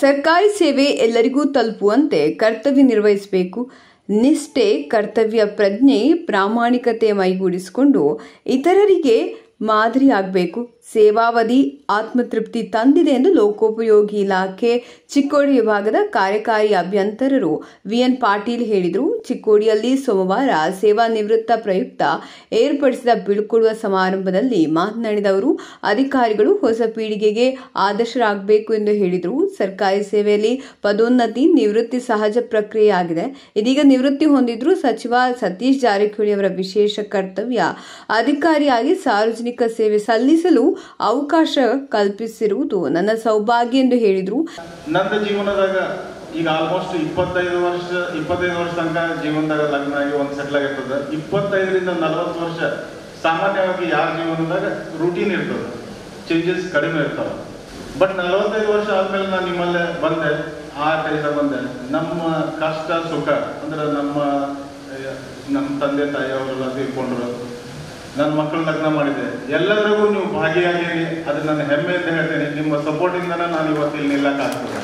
ಸರ್ಕಾರಿ ಸೇವೆ ಎಲ್ಲರಿಗೂ ತಲುಪುವಂತೆ ಕರ್ತವ್ಯ ನಿರ್ವಹಿಸಬೇಕು ನಿಷ್ಠೆ ಕರ್ತವ್ಯ ಪ್ರಜ್ಞೆ ಪ್ರಾಮಾಣಿಕತೆ ಮೈಗೂಡಿಸಿಕೊಂಡು ಇತರರಿಗೆ ಮಾದರಿಯಾಗಬೇಕು ಸೇವಾವಧಿ ಆತ್ಮತೃಪ್ತಿ ತಂದಿದೆ ಎಂದು ಲೋಕೋಪಯೋಗಿ ಇಲಾಖೆ ಚಿಕ್ಕೋಡಿ ವಿಭಾಗದ ಕಾರ್ಯಕಾರಿ ಅಭಿಯಂತರರು ವಿಎನ್ ಪಾಟೀಲ್ ಹೇಳಿದರು ಚಿಕ್ಕೋಡಿಯಲ್ಲಿ ಸೋಮವಾರ ಸೇವಾ ನಿವೃತ್ತ ಪ್ರಯುಕ್ತ ಏರ್ಪಡಿಸಿದ ಬೀಳ್ಕೊಡುವ ಸಮಾರಂಭದಲ್ಲಿ ಮಾತನಾಡಿದ ಅವರು ಅಧಿಕಾರಿಗಳು ಹೊಸ ಪೀಳಿಗೆಗೆ ಆದರ್ಶರಾಗಬೇಕು ಎಂದು ಹೇಳಿದರು ಸರ್ಕಾರಿ ಸೇವೆಯಲ್ಲಿ ಪದೋನ್ನತಿ ನಿವೃತ್ತಿ ಸಹಜ ಪ್ರಕ್ರಿಯೆಯಾಗಿದೆ ಇದೀಗ ನಿವೃತ್ತಿ ಹೊಂದಿದ್ರು ಸಚಿವ ಸತೀಶ್ ಜಾರಕಿಹೊಳಿ ಅವರ ವಿಶೇಷ ಕರ್ತವ್ಯ ಅಧಿಕಾರಿಯಾಗಿ ಸಾರ್ವಜನಿಕ ಸೇವೆ ಸಲ್ಲಿಸಲು ಅವಕಾಶ ಕಲ್ಪಿಸಿರುವುದು ನನ್ನ ಸೌಭಾಗ್ಯ ಎಂದು ಹೇಳಿದರು ನನ್ನ ಜೀವನದಾಗ ಈಗ ಆಲ್ಮೋಸ್ಟ್ ಇಪ್ಪತ್ತೈದು ವರ್ಷ ಇಪ್ಪತ್ತೈದು ವರ್ಷ ತನಕ ಜೀವನದಾಗ ಲಗ್ನ ಆಗಿ ಒಂದು ಸೆಟ್ಲ್ ಆಗಿರ್ತದೆ ಇಪ್ಪತ್ತೈದರಿಂದ ನಲವತ್ತು ವರ್ಷ ಸಾಮಾನ್ಯವಾಗಿ ಯಾರ ಜೀವನದಾಗ ರೂಟೀನ್ ಇರ್ತದೆ ಚೇಂಜಸ್ ಕಡಿಮೆ ಇರ್ತಾವೆ ಬಟ್ ನಲವತ್ತೈದು ವರ್ಷ ಆದ್ಮೇಲೆ ನಾನು ನಿಮ್ಮಲ್ಲೇ ಬಂದೆ ಆ ಟೈಸ ಬಂದೆ ನಮ್ಮ ಕಷ್ಟ ಸುಖ ಅಂದ್ರೆ ನಮ್ಮ ಆ, ನಮ್ಮ ತಂದೆ ತಾಯಿ ಅವರೆಲ್ಲ ತೀರ್ಕೊಂಡ್ರು ನನ್ನ ಮಕ್ಕಳು ಲಗ್ನ ಮಾಡಿದೆ ಎಲ್ಲರಿಗೂ ನೀವು ಭಾಗಿಯಾಗಿರಿ ಅದು ನನ್ನ ಹೆಮ್ಮೆ ಅಂತ ಹೇಳ್ತೇನೆ ನಿಮ್ಮ ಸಪೋರ್ಟಿಂದನೇ ನಾನು ಇವತ್ತು ಇಲ್ಲಿ ನಿಲ್ಲಕ್ಕಾಗ್ತದೆ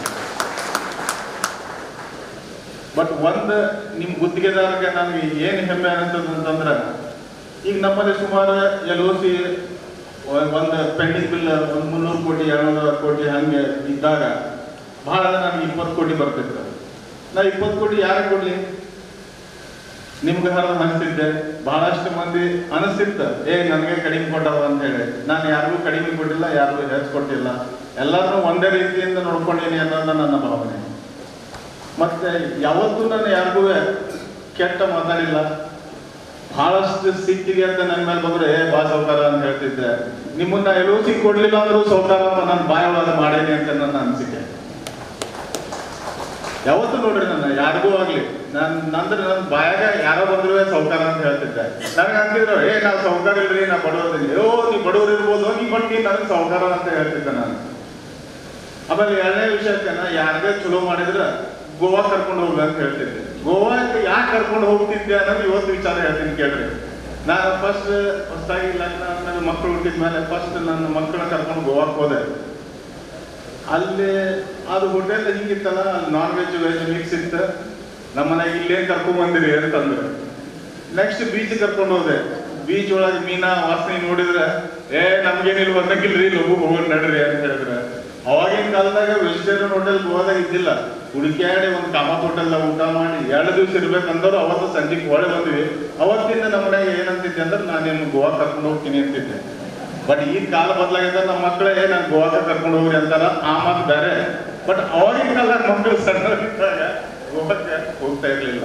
ಬಟ್ ಒಂದು ನಿಮ್ಮ ಗುತ್ತಿಗೆದಾರರಿಗೆ ನನಗೆ ಏನು ಹೆಮ್ಮೆ ಅನಿಸ್ತದೆ ಅಂತಂದ್ರೆ ಈಗ ನಮ್ಮಲ್ಲಿ ಸುಮಾರು ಎಲ್ ಒ ಸಿ ಒಂದು ಪೆಂಡಿಂಗ್ ಬಿಲ್ ಒಂದು ಮುನ್ನೂರು ಕೋಟಿ ಎರಡ್ನೂರ ಕೋಟಿ ಹಂಗೆ ಇದ್ದಾಗ ಬಹಳ ನನಗೆ ಇಪ್ಪತ್ತು ಕೋಟಿ ಬರ್ತಿತ್ತು ನಾ ಇಪ್ಪತ್ತು ಕೋಟಿ ಯಾರಿಗೆ ಕೊಡ್ಲಿ ನಿಮ್ಗೆ ಹರಿದು ಅನಿಸ್ತಿದ್ದೆ ಬಹಳಷ್ಟು ಮಂದಿ ಅನಿಸ್ತಿತ್ತು ಏ ನನಗೆ ಕಡಿಮೆ ಕೊಟ್ಟವ ಅಂತ ಹೇಳಿ ನಾನು ಯಾರಿಗೂ ಕಡಿಮೆ ಕೊಟ್ಟಿಲ್ಲ ಯಾರಿಗೂ ಹೆಚ್ಚು ಕೊಟ್ಟಿಲ್ಲ ಎಲ್ಲರನ್ನೂ ಒಂದೇ ರೀತಿಯಿಂದ ನೋಡ್ಕೊಂಡೀನಿ ಅನ್ನೋದು ನನ್ನ ಭಾವನೆ ಮತ್ತೆ ಯಾವತ್ತೂ ನಾನು ಯಾರಿಗೂ ಕೆಟ್ಟ ಮಾತಾಡಿಲ್ಲ ಬಹಳಷ್ಟು ಸಿಕ್ಕಿಗೆ ಅಂತ ನನ್ನ ಮೇಲೆ ಬಂದ್ರೆ ಏ ಬಾ ಸೌಕಾರ ಅಂತ ಹೇಳ್ತಿದ್ದೆ ನಿಮ್ಮನ್ನ ಎಲ್ಲೂ ಸಿಕ್ ಕೊಡ್ಲಿಲ್ಲ ಅಂದ್ರೂ ಸೌಕಾರ ಅಂತ ನಾನು ಬಾಯ ಒಳಗೆ ಮಾಡೇನಿ ಅಂತ ನನ್ನ ಅನಿಸಿಕೆ ಯಾವತ್ತೂ ನೋಡ್ರಿ ನನ್ನ ಯಾರಿಗೂ ಆಗ್ಲಿ ನಾನ್ ನಂದ್ರ ನನ್ನ ಬಾಯಾಗ ಯಾರೋ ಬಂದ್ರು ಸೌಕಾರ ಅಂತ ಹೇಳ್ತಿದ್ದೆ ನನಗೆ ಅಂತಿದ್ರು ಏ ನಾವು ಸೌಕಾರ ಇಲ್ರಿ ನಾ ಬಡವರಿದ್ದೀನಿ ಓ ನೀ ಬಡವರು ಇರ್ಬೋದು ನೀ ಬಟ್ ನೀ ನನಗೆ ಸೌಕಾರ ಅಂತ ಹೇಳ್ತಿದ್ದೆ ನಾನು ಆಮೇಲೆ ಎರಡನೇ ವಿಷಯಕ್ಕೆ ನಾ ಯಾರಿಗೇ ಚಲೋ ಮಾಡಿದ್ರ ಗೋವಾ ಕರ್ಕೊಂಡು ಹೋಗ್ಲಿ ಅಂತ ಹೇಳ್ತಿದ್ದೆ ಗೋವಾಕ್ಕೆ ಯಾಕೆ ಕರ್ಕೊಂಡು ಹೋಗ್ತಿದ್ದೆ ಅನ್ನೋದು ಇವತ್ತು ವಿಚಾರ ಹೇಳ್ತೀನಿ ಕೇಳ್ರಿ ನಾನು ಫಸ್ಟ್ ಹೊಸದಾಗಿ ಲಗ್ನ ಆದ್ಮೇಲೆ ಮಕ್ಕಳು ಹುಟ್ಟಿದ್ಮೇಲೆ ಫಸ್ಟ್ ನನ್ನ ಮಕ್ಕಳನ್ನ ಕರ್ಕೊಂಡು ಗೋವಾಕ್ಕೆ ಹೋದೆ ಅಲ್ಲಿ ಅದು ಹೋಟೆಲ್ ಹಿಂಗಿತ್ತಲ್ಲ ಅಲ್ಲಿ ನಾನ್ ವೆಜ್ ವೆಜ್ ಮಿಕ್ಸ್ ಇತ್ತು ನಮ್ಮ ಮನೆಗೆ ಇಲ್ಲೇ ಕರ್ಕೊಂಡ್ ಬಂದಿರಿ ಅಂತಂದ್ರು ನೆಕ್ಸ್ಟ್ ಬೀಚ್ ಕರ್ಕೊಂಡು ಹೋದೆ ಬೀಚ್ ಒಳಗೆ ಮೀನಾ ವಾಸನೆ ನೋಡಿದ್ರೆ ಏ ನಮ್ಗೇನಿಲ್ಲ ಬಂದಕ್ಕಿಲ್ರಿ ಲಘು ಹೋಗೋಣ ನಡ್ರಿ ಅಂತ ಹೇಳಿದ್ರೆ ಅವಾಗಿನ ಕಾಲದಾಗ ವೆಜಿಟೇರಿಯನ್ ಹೋಟೆಲ್ ಗೋವಾದಾಗ ಇದ್ದಿಲ್ಲ ಹುಡುಕ್ಯಾಡಿ ಒಂದು ಕಾಮತ್ ಹೋಟೆಲ್ದಾಗ ಊಟ ಮಾಡಿ ಎರಡು ದಿವಸ ಇರ್ಬೇಕಂದ್ರು ಅವತ್ತು ಸಂಜೆಗೆ ಹೊಳೆ ಬಂದ್ವಿ ಅವತ್ತಿಂದ ನಮ್ಮ ಮನೆಗೆ ಏನಂತಿದ್ದೆ ಅಂದ್ರೆ ನಾನೇನು ಗೋವಾ ಕರ್ಕೊಂಡು ಹೋಗ್ತೀನಿ ಅಂತಿದ್ದೆ ಬಟ್ ಈ ಕಾಲ ಬದಲಾಗಿದೆ ನಮ್ಮ ಮಕ್ಕಳೇ ನಾನು ಗೋವಾಕ್ಕೆ ಕರ್ಕೊಂಡು ಹೋಗ್ರಿ ಅಂತಾರ ಆ ಮಾತು ಬೇರೆ ಬಟ್ ಅವಾಗಿನ ಕಾಲದಾಗ ಮಕ್ಕಳು ಸಣ್ಣವರಿದ್ದಾಗ ಗೋವಾಕ್ಕೆ ಹೋಗ್ತಾ ಇರ್ಲಿಲ್ಲ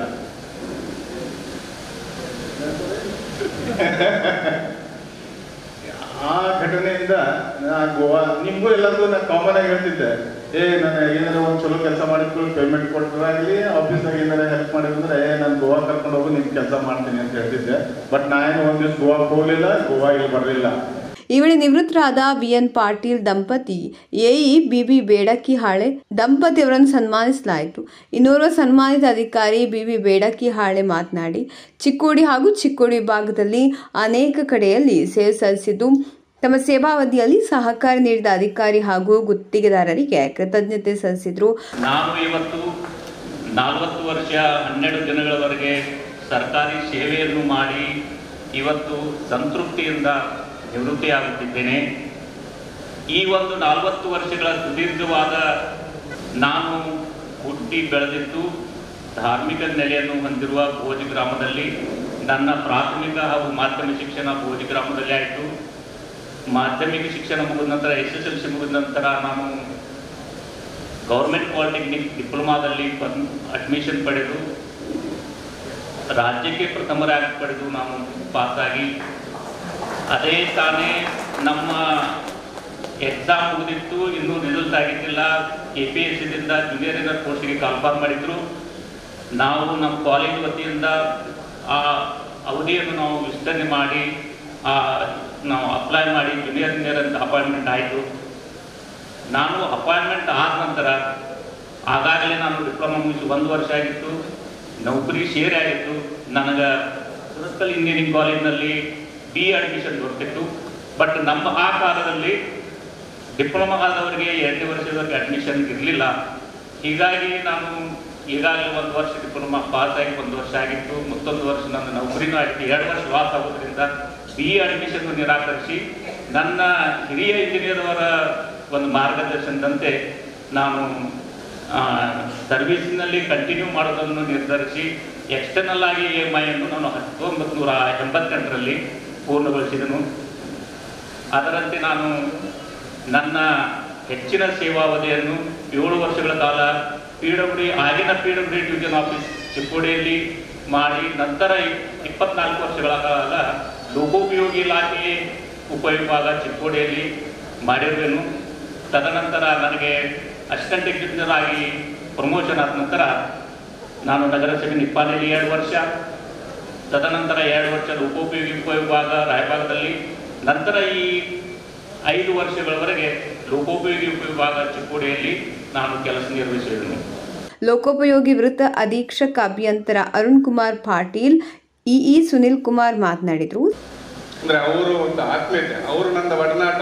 ಆ ಘಟನೆಯಿಂದ ನಾ ಗೋವಾ ನಿಮ್ಗೂ ಎಲ್ಲರಿಗೂ ನಾನು ಕಾಮನ್ ಆಗಿ ಹೇಳ್ತಿದ್ದೆ ಏ ನಾನು ಏನಾರ ಒಂದು ಚಲೋ ಕೆಲಸ ಮಾಡಿದ್ಕೊಂಡು ಪೇಮೆಂಟ್ ಕೊಟ್ಟರಾಗಲಿ ಆಫೀಸ್ನಾಗ ಏನಾರ ಹೆಲ್ಪ್ ಮಾಡಿದ್ರೆ ಏ ನಾನು ಗೋವಾ ಕರ್ಕೊಂಡು ಹೋಗಿ ನಿಮ್ ಕೆಲಸ ಮಾಡ್ತೀನಿ ಅಂತ ಹೇಳ್ತಿದ್ದೆ ಬಟ್ ನಾ ಏನು ಒಂದ್ ದಿವ್ಸ ಗೋವಾಕ್ಕೆ ಹೋಗ್ಲಿಲ್ಲ ಗೋವಾ ಇಲ್ಲಿ ಬರಲಿಲ್ಲ ಈ ವೇಳೆ ನಿವೃತ್ತರಾದ ವಿಎನ್ ಪಾಟೀಲ್ ದಂಪತಿ ಎಇ ಬಿಬಿ ಬೇಡಕ್ಕಿ ಹಾಳೆ ದಂಪತಿಯವರನ್ನು ಸನ್ಮಾನಿಸಲಾಯಿತು ಇನ್ನೋರ್ವ ಸನ್ಮಾನಿತ ಅಧಿಕಾರಿ ಬಿಬಿ ಬೇಡಕ್ಕಿ ಹಾಳೆ ಮಾತನಾಡಿ ಚಿಕ್ಕೋಡಿ ಹಾಗೂ ಚಿಕ್ಕೋಡಿ ವಿಭಾಗದಲ್ಲಿ ಅನೇಕ ಕಡೆಯಲ್ಲಿ ಸೇವೆ ಸಲ್ಲಿಸಿದ್ದು ತಮ್ಮ ಸೇವಾವಧಿಯಲ್ಲಿ ಸಹಕಾರ ನೀಡಿದ ಅಧಿಕಾರಿ ಹಾಗೂ ಗುತ್ತಿಗೆದಾರರಿಗೆ ಕೃತಜ್ಞತೆ ಸಲ್ಲಿಸಿದರು ನಾನು ಇವತ್ತು ನಲವತ್ತು ವರ್ಷ ಹನ್ನೆರಡು ದಿನಗಳವರೆಗೆ ಸರ್ಕಾರಿ ಸೇವೆಯನ್ನು ಮಾಡಿ ಇವತ್ತು ಸಂತೃಪ್ತಿಯಿಂದ ನಿವೃತ್ತಿಯಾಗುತ್ತಿದ್ದೇನೆ ಈ ಒಂದು ನಲವತ್ತು ವರ್ಷಗಳ ಸುದೀರ್ಘವಾದ ನಾನು ಹುಟ್ಟಿ ಬೆಳೆದಿದ್ದು ಧಾರ್ಮಿಕ ನೆಲೆಯನ್ನು ಹೊಂದಿರುವ ಭೋಜಿ ಗ್ರಾಮದಲ್ಲಿ ನನ್ನ ಪ್ರಾಥಮಿಕ ಹಾಗೂ ಮಾಧ್ಯಮಿಕ ಶಿಕ್ಷಣ ಭೋಜಿ ಗ್ರಾಮದಲ್ಲಿ ಆಯಿತು ಮಾಧ್ಯಮಿಕ ಶಿಕ್ಷಣ ಮುಗಿದ ನಂತರ ಎಸ್ ಎಸ್ ಎಲ್ ಸಿ ಮುಗಿದ ನಂತರ ನಾನು ಗೌರ್ಮೆಂಟ್ ಪಾಲಿಟೆಕ್ನಿಕ್ ಡಿಪ್ಲೊಮಾದಲ್ಲಿ ಅಡ್ಮಿಷನ್ ಪಡೆದು ರಾಜ್ಯಕ್ಕೆ ಪ್ರಥಮ ರ್ಯಾಂಕ್ ಪಡೆದು ನಾನು ಪಾಸಾಗಿ ಅದೇ ತಾನೇ ನಮ್ಮ ಎಕ್ಸಾಮ್ ಮುಗಿದಿತ್ತು ಇನ್ನೂ ರಿಸಲ್ಟ್ ಆಗಿದ್ದಿಲ್ಲ ಕೆ ಪಿ ಎಸ್ ಸಿದಿಂದ ಜೂನಿಯರ್ ಇನ್ನರ್ ಕೋರ್ಸಿಗೆ ಕಾಲ್ಫಾರ್ ಮಾಡಿದ್ರು ನಾವು ನಮ್ಮ ಕಾಲೇಜ್ ವತಿಯಿಂದ ಆ ಅವಧಿಯನ್ನು ನಾವು ವಿಸ್ತರಣೆ ಮಾಡಿ ಆ ನಾವು ಅಪ್ಲೈ ಮಾಡಿ ಜೂನಿಯರ್ ಇಂಜಿನಿಯರ್ ಅಂತ ಅಪಾಯಿಂಟ್ಮೆಂಟ್ ಆಯಿತು ನಾನು ಅಪಾಯಿಂಟ್ಮೆಂಟ್ ಆದ ನಂತರ ಆಗಾಗಲೇ ನಾನು ಡಿಪ್ಲೊಮಾ ಮುಗಿಸಿ ಒಂದು ವರ್ಷ ಆಗಿತ್ತು ನೌಕರಿ ಶೇರ್ ಆಗಿತ್ತು ನನಗೆ ಸರ್ಕಲ್ ಇಂಜಿನಿಯರಿಂಗ್ ಕಾಲೇಜ್ನಲ್ಲಿ ಬಿ ಅಡ್ಮಿಷನ್ ದೊರಕಿತ್ತು ಬಟ್ ನಮ್ಮ ಆ ಕಾಲದಲ್ಲಿ ಡಿಪ್ಲೊಮಾ ಆದವರಿಗೆ ಎರಡನೇ ವರ್ಷದವರೆಗೆ ಅಡ್ಮಿಷನ್ ಇರಲಿಲ್ಲ ಹೀಗಾಗಿ ನಾನು ಈಗಾಗಲೇ ಒಂದು ವರ್ಷ ಡಿಪ್ಲೊಮಾ ಪಾಸ್ ಆಗಿ ಒಂದು ವರ್ಷ ಆಗಿತ್ತು ಮತ್ತೊಂದು ವರ್ಷ ನನ್ನ ನೌಕರಿನೂ ಆಗಿತ್ತು ಎರಡು ವರ್ಷ ಲಾಸ್ ಆಗೋದ್ರಿಂದ ಬಿ ಎ ಅಡ್ಮಿಷನ್ ನಿರಾಕರಿಸಿ ನನ್ನ ಹಿರಿಯ ಇಂಜಿನಿಯರ್ ಅವರ ಒಂದು ಮಾರ್ಗದರ್ಶನದಂತೆ ನಾನು ಸರ್ವಿಸ್ನಲ್ಲಿ ಕಂಟಿನ್ಯೂ ಮಾಡೋದನ್ನು ನಿರ್ಧರಿಸಿ ಎಕ್ಸ್ಟರ್ನಲ್ ಆಗಿ ಇ ಎಮ್ ಐಯನ್ನು ನಾನು ಹತ್ತೊಂಬತ್ತು ನೂರ ಎಂಬತ್ತೆಂಟರಲ್ಲಿ ಪೂರ್ಣಗೊಳಿಸಿದನು ಅದರಂತೆ ನಾನು ನನ್ನ ಹೆಚ್ಚಿನ ಸೇವಾವಧಿಯನ್ನು ಏಳು ವರ್ಷಗಳ ಕಾಲ ಪಿ ಡಬ್ಲ್ಯೂ ಡಿ ಆಗಿನ P W D division office ಚಿಕ್ಕೋಡಿಯಲ್ಲಿ ಮಾಡಿ ನಂತರ ಇಪ್ಪತ್ನಾಲ್ಕು ವರ್ಷಗಳ ಕಾಲ ಲೋಕೋಪಯೋಗಿ ಇಲಾಖೆ ಉಪವಿಭಾಗ ಚಿಕ್ಕೋಡಿಯಲ್ಲಿ ಮಾಡಿರುವೆನು ತದನಂತರ ನನಗೆ ಅಸಿಸ್ಟೆಂಟ್ ಎಕ್ಸಿಕ್ಯೂಟಿವ್ ಆಗಿ ಪ್ರಮೋಷನ್ ಆದ ನಂತರ ನಾನು ನಗರಸಭೆ ನಿಪ್ಪಾಣಿಯಲ್ಲಿ ಎರಡು ವರ್ಷ ತದನಂತರ ಎರಡು ವರ್ಷ ಲೋಕೋಪಯೋಗಿ ಉಪವಿಭಾಗ ರಾಯಭಾಗದಲ್ಲಿ ನಂತರ ಈ ಐದು ವರ್ಷಗಳವರೆಗೆ ಲೋಕೋಪಯೋಗಿ ಉಪವಿಭಾಗ ಚಿಕ್ಕೋಡಿಯಲ್ಲಿ ನಾನು ಕೆಲಸ ನಿರ್ವಹಿಸಿದನು ಲೋಕೋಪಯೋಗಿ ವೃತ್ತ ಅಧೀಕ್ಷಕ ಅಭಿಯಂತರ ಅರುಣ್ ಕುಮಾರ್ ಪಾಟೀಲ್ ಇಇ ಸುನಿಲ್ ಕುಮಾರ್ ಮಾತನಾಡಿದರು ಅಂದ್ರೆ ಅವರು ಒಂದು ಆತ್ಮೀಯತೆ ಅವರು ನನ್ನ ಒಡನಾಟ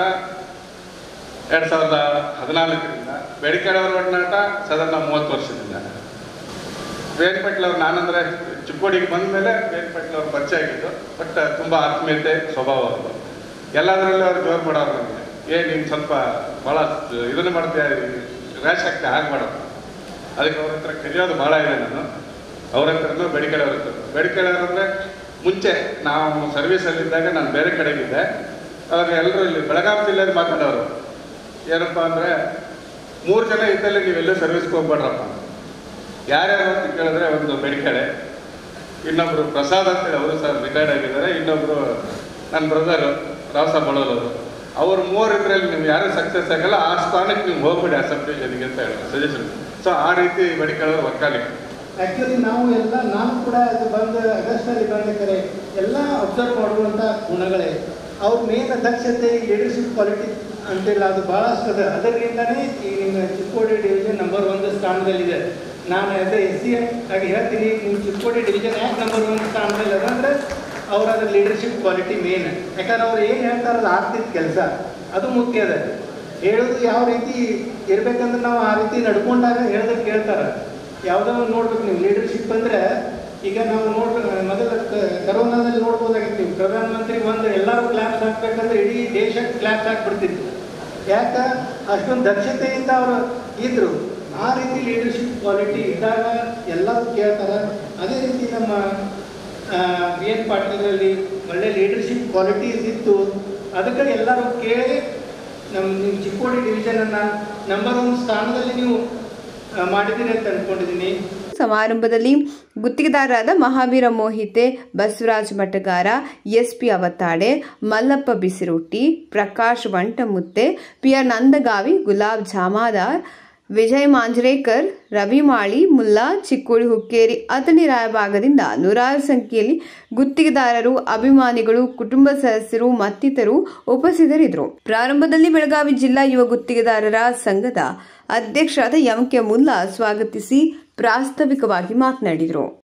ಎರಡ್ ಸಾವಿರದ ಹದಿನಾಲ್ಕರಿಂದ ಬೇಡಿಕೆಯವರ ಒಡನಾಟ ಸಾಧಾರಣ ಮೂವತ್ತು ವರ್ಷದಿಂದ ವೇಣ್ ಪಟ್ಲ್ ಅವ್ರು ನಾನಂದ್ರೆ ಚಿಕ್ಕೋಡಿಗೆ ಬಂದ ಮೇಲೆ ವೇಣ್ ಪಟ್ಲ್ ಅವ್ರು ಪರಿಚಯ ಆಗಿದ್ದು ಬಟ್ ತುಂಬಾ ಆತ್ಮೀಯತೆ ಸ್ವಭಾವ ಅವರು ಎಲ್ಲದರಲ್ಲೂ ಅವ್ರು ಜೋರ್ ಮಾಡೋರು ನನಗೆ ಏ ನೀನು ಸ್ವಲ್ಪ ಭಾಳ ಇದನ್ನು ಮಾಡ್ತೀಯ ರ್ಯಾಶ್ ಆಗ್ತಾ ಆಗ್ಬೇಡಪ್ಪ ಅದಕ್ಕೆ ಅವ್ರ ಹತ್ರ ಕಲಿಯೋದು ಭಾಳ ಇದೆ ನಾನು ಅವ್ರ ಹತ್ರನೂ ಬೆಡಿಕೆಳವ್ರ ಹತ್ರ ಬೆಡಿಕೆಳವ್ರು ಅಂದರೆ ಮುಂಚೆ ನಾವು ಸರ್ವಿಸಲ್ಲಿದ್ದಾಗ ನಾನು ಬೇರೆ ಕಡೆಗಿದ್ದೆ ಅವಾಗ ಎಲ್ಲರೂ ಇಲ್ಲಿ ಬೆಳಗಾವಿ ಜಿಲ್ಲೆಯಲ್ಲಿ ಮಾತಾಡೋರು ಏನಪ್ಪ ಅಂದರೆ ಮೂರು ಜನ ಇದ್ದಲ್ಲಿ ನೀವೆಲ್ಲೂ ಸರ್ವಿಸ್ಗೆ ಹೋಗ್ಬೇಡ್ರಪ್ಪ ಯಾರ್ಯಾರು ಅಂತ ಕೇಳಿದ್ರೆ ಒಂದು ಬೆಡಿಕೆಳೆ ಇನ್ನೊಬ್ರು ಪ್ರಸಾದ್ ಅಂತೇಳಿ ಅವರು ಸಹ ರಿಟೈರ್ಡ್ ಆಗಿದ್ದಾರೆ ಇನ್ನೊಬ್ರು ನನ್ನ ಬ್ರದರು ರಾವ್ ಸಾಬ್ ಬಳೋರು ಅವ್ರು ಮೂವರು ಇದ್ರಲ್ಲಿ ನೀವು ಯಾರು ಸಕ್ಸಸ್ ಆಗಲ್ಲ ಆ ಸ್ಥಾನಕ್ಕೆ ನೀವು ಹೋಗ್ಬಿಡಿ ಆ ಸಬ್ ಡಿವಿಷನ್ಗೆ ಅಂತ ಹೇಳಿ ಸಜೆಷನ್ ಸೊ ಆ ರೀತಿ ಬೆಡಿಕೆಳವ್ರು ವರ್ಕಾಲಿಕ್ ಆ್ಯಕ್ಚುಲಿ ನಾವು ಎಲ್ಲ ನಾನು ಕೂಡ ಅದು ಬಂದು ಆಗಸ್ಟಲ್ಲಿ ಬಂದಿದ್ದಾರೆ ಎಲ್ಲ ಅಬ್ಸರ್ವ್ ಮಾಡುವಂಥ ಗುಣಗಳೇ ಅವ್ರ ಮೇನ್ ದಕ್ಷತೆ ಲೀಡರ್ಶಿಪ್ ಕ್ವಾಲಿಟಿ ಅಂತಿಲ್ಲ ಅದು ಭಾಳಷ್ಟು ಅದ ಅದರಿಂದನೇ ಈ ನಿಮ್ಮ ಚಿಕ್ಕೋಡಿ ಡಿವಿಷನ್ ನಂಬರ್ ಒಂದು ಸ್ಥಾನದಲ್ಲಿದೆ ನಾನು ಆಸ್ ಎಸ್ ಸಿ ಎಮ್ ಆಗಿ ಹೇಳ್ತೀನಿ ನಿಮ್ಮ ಚಿಕ್ಕೋಡಿ ಡಿವಿಷನ್ ಯಾಕೆ ನಂಬರ್ ಒನ್ ಸ್ಥಾನದಲ್ಲಿ ಅದ ಅಂದರೆ ಅವ್ರ ಅದ್ರ ಲೀಡರ್ಶಿಪ್ ಕ್ವಾಲಿಟಿ ಮೇನ್ ಯಾಕಂದ್ರೆ ಅವ್ರು ಏನು ಹೇಳ್ತಾರೆ ಅದು ಆಗ್ತಿತ್ತು ಕೆಲಸ ಅದು ಮುಖ್ಯ ಅದ ಹೇಳೋದು ಯಾವ ರೀತಿ ಇರ್ಬೇಕಂದ್ರೆ ನಾವು ಆ ರೀತಿ ನಡ್ಕೊಂಡಾಗ ಹೇಳಿದ್ರೆ ಕೇಳ್ತಾರೆ ಯಾವುದೋ ಒಂದು ನೋಡ್ಬೇಕು ನೀವು ಲೀಡರ್ಶಿಪ್ ಅಂದ್ರೆ ಈಗ ನಾವು ನೋಡ್ಬೇಕು ಮೊದಲ ಕ- ಕರೋನಾದಲ್ಲಿ ನೋಡ್ಬೋದಾಗಿತ್ತು ನೀವು ಪ್ರಧಾನಮಂತ್ರಿ ಬಂದು ಎಲ್ಲರೂ ಕ್ಲಾಪ್ಸ್ ಹಾಕ್ಬೇಕಂದ್ರೆ ಇಡೀ ದೇಶಕ್ಕೆ ಕ್ಲಾಪ್ಸ್ ಹಾಕ್ಬಿಡ್ತಿತ್ತು ಯಾಕ ಅಷ್ಟೊಂದು ದಕ್ಷತೆಯಿಂದ ಅವರು ಇದ್ರು ಆ ರೀತಿ ಲೀಡರ್ಶಿಪ್ ಕ್ವಾಲಿಟಿ ಇದ್ದಾಗ ಎಲ್ಲರೂ ಕೇಳ್ತಾರೆ ಅದೇ ರೀತಿ ನಮ್ಮ ಬಿ ಎನ್ ಪಾಟೀಲರಲ್ಲಿ ಒಳ್ಳೆ ಲೀಡರ್ಶಿಪ್ ಕ್ವಾಲಿಟೀಸ್ ಇತ್ತು ಅದಕ್ಕೆ ಎಲ್ಲರೂ ಕೇಳಿ ನಮ್ಮ ನಿಮ್ಮ ಚಿಕ್ಕೋಡಿ ಡಿವಿಷನನ್ನು ನಂಬರ್ ಒನ್ ಸ್ಥಾನದಲ್ಲಿ ನೀವು ಆ, ಮಾಡಿದ್ದೀರಿ ಅಂತ ಅಂದ್ಕೊಂಡಿದ್ದೀನಿ ಸಮಾರಂಭದಲ್ಲಿ ಗುತ್ತಿಗೆದಾರರಾದ ಮಹಾವೀರ ಮೋಹಿತೆ ಬಸವರಾಜ್ ಮಟಗಾರ ಎಸ್ಪಿ ಅವತಾಡೆ ಮಲ್ಲಪ್ಪ ಬಿಸಿರೊಟ್ಟಿ ಪ್ರಕಾಶ್ ವಂಟಮುತ್ತೆ ಪಿಆರ್ ನಂದಗಾವಿ ಗುಲಾಬ್ ಜಾಮಾದಾರ್ ವಿಜಯ್ ಮಾಂಜ್ರೇಕರ್ ರವಿ ಮಾಳಿ ಮುಲ್ಲಾ ಚಿಕ್ಕೋಡಿ ಹುಕ್ಕೇರಿ ಅಥಣಿ ರಾಯಭಾಗದಿಂದ ನೂರಾರು ಸಂಖ್ಯೆಯಲ್ಲಿ ಗುತ್ತಿಗೆದಾರರು ಅಭಿಮಾನಿಗಳು ಕುಟುಂಬ ಸದಸ್ಯರು ಮತ್ತಿತರರು ಉಪಸ್ಥಿತರಿದ್ದರು ಪ್ರಾರಂಭದಲ್ಲಿ ಬೆಳಗಾವಿ ಜಿಲ್ಲಾ ಯುವ ಗುತ್ತಿಗೆದಾರರ ಸಂಘದ ಅಧ್ಯಕ್ಷರಾದ ಎಂ ಕೆ ಮುಲ್ಲಾ ಸ್ವಾಗತಿಸಿ ಪ್ರಾಸ್ತಾವಿಕವಾಗಿ ಮಾತನಾಡಿದರು